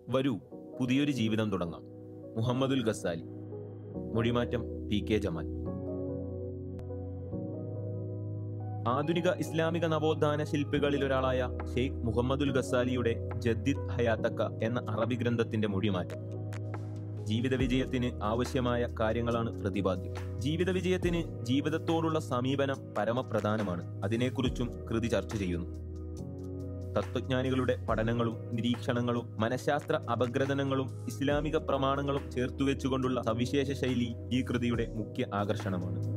വരൂ പുതിയൊരു ജീവിതം തുടങ്ങാം മുഹമ്മദുൽ ഗസാലി മൊഴിമാറ്റം പി കെ ജമാൽ ആധുനിക ഇസ്ലാമിക നവോത്ഥാന ശില്പികളിൽ ഒരാളായ ഷെയ്ഖ് മുഹമ്മദുൽ ഗസാലിയുടെ ജദ്ദിദ് ഹയാത്തക്ക എന്ന അറബി ഗ്രന്ഥത്തിന്റെ മൊഴിമാറ്റം ജീവിത വിജയത്തിന് ആവശ്യമായ കാര്യങ്ങളാണ് പ്രതിപാദ്യം ജീവിത വിജയത്തിന് ജീവിതത്തോടുള്ള സമീപനം പരമപ്രധാനമാണ് അതിനെക്കുറിച്ചും കൃതി ചർച്ച ചെയ്യുന്നു തത്വജ്ഞാനികളുടെ പഠനങ്ങളും നിരീക്ഷണങ്ങളും മനഃശാസ്ത്ര അപഗ്രഥനങ്ങളും ഇസ്ലാമിക പ്രമാണങ്ങളും ചേർത്തുവെച്ചുകൊണ്ടുള്ള സവിശേഷ ശൈലി ഈ കൃതിയുടെ മുഖ്യ ആകർഷണമാണ്